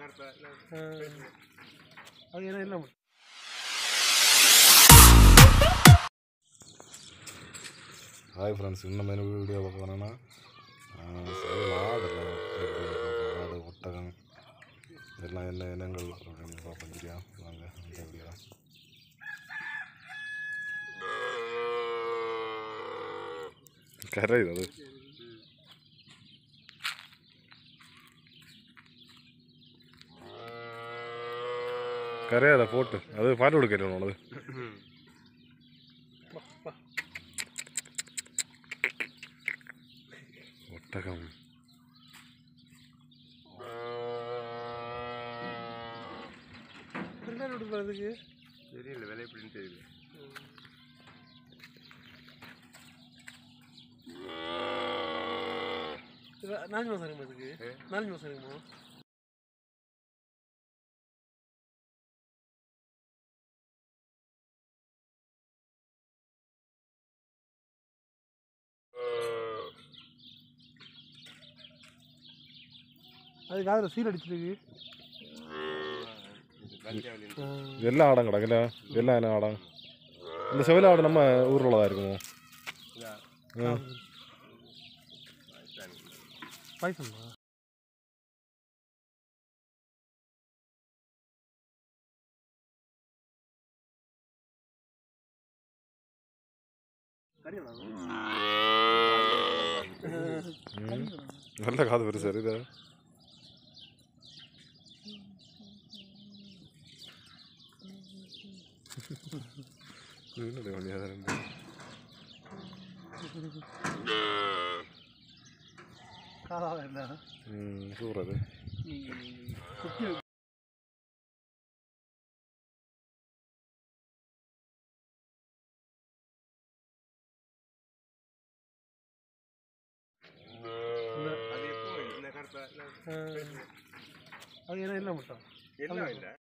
அது ஏன்னா இல்லை ஹாய் ஃப்ரெண்ட்ஸ் இன்னும் மெனு வீடியோ பார்க்க போனோன்னா ஆடு ஆடு ஒட்டகம் இதெல்லாம் என்ன இனங்கள் அப்படின்னு பார்ப்போம் சரியா வாங்க அந்த வீடியோ கரை அது கரையாத போட்டு அது பாட்டு கொடுக்கணும் உனது ஒட்டகம் ரெண்டாயிரம் விட்டு போகிறதுக்கு தெரியல விலை எப்படின்னு தெரியல நாலஞ்சு மாதம் இருக்குமா இதுக்கு நாலஞ்சு மாதம் இருக்குமா அது காதில் சீல் அடிச்சிருக்கு எல்லா ஆடம் கிடக்குல்ல எல்லா என்ன ஆடம் இந்த செவல ஆடு நம்ம ஊரில் உள்ளதா இருக்குமோ ஆ. பாய்சன்மா ம். நல்ல காது பெருசு இது என்னடா பண்ணியா ரெண்டு காதாக என்ன ம் சூப்பர் அது குட்டி அது எப்போ இந்த காலத்துல அது ஏன்னா இல்லை மட்டும் எல்லாம் இல்லை